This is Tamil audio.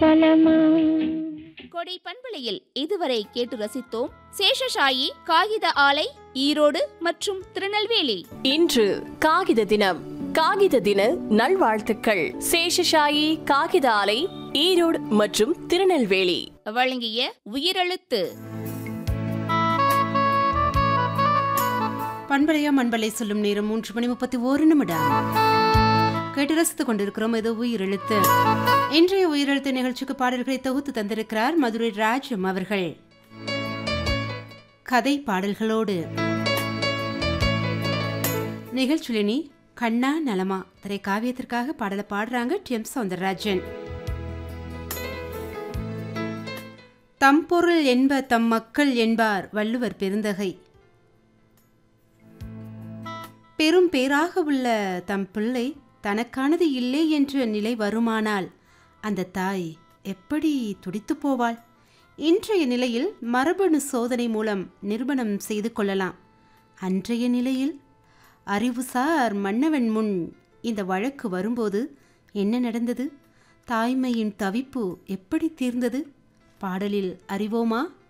பலமா கொடை பண்பலையில் இதுவரை கேட்டு ரசித்தோம் சேஷசாயி காகித ஆலை ஈரோடு மற்றும் திருநெல்வேலி இன்று காகித தினம் காகித தின நல்வாழ்த்துக்கள் சேஷசாயி காகித ஆலை ஈரோடு மற்றும் திருநெல்வேலி வழங்கிய உயிரெழுத்து பண்பலையா மண்பலை சொல்லும் நேரம் மூன்று மணி முப்பத்தி ஓரு நிமிடம் கேட்டு ரசித்துக் கொண்டிருக்கிறோம் இது உயிரெழுத்து இன்றைய உயிரெழுத்து நிகழ்ச்சிக்கு பாடல்களை தொகுத்து தந்திருக்கிறார் மதுரை ராஜம் அவர்கள் கதை பாடல்களோடு நிகழ்ச்சியினி கண்ணா நலமா திரை காவியத்திற்காக பாடலை பாடுறாங்க டி எம் சௌந்தரராஜன் தம்பொருள் என்ப தம் மக்கள் என்பார் வள்ளுவர் பெருந்தகை பெரும் பேராக உள்ள தம் பிள்ளை தனக்கானது இல்லை என்ற நிலை வருமானால் அந்த தாய் எப்படி துடித்துப் போவாள் இன்றைய நிலையில் மரபணு சோதனை மூலம் நிரூபணம் செய்து கொள்ளலாம் அன்றைய நிலையில் அறிவுசார் மன்னவன் முன் இந்த வழக்கு வரும்போது என்ன நடந்தது தாய்மையின் தவிப்பு எப்படி தீர்ந்தது பாடலில் அறிவோமா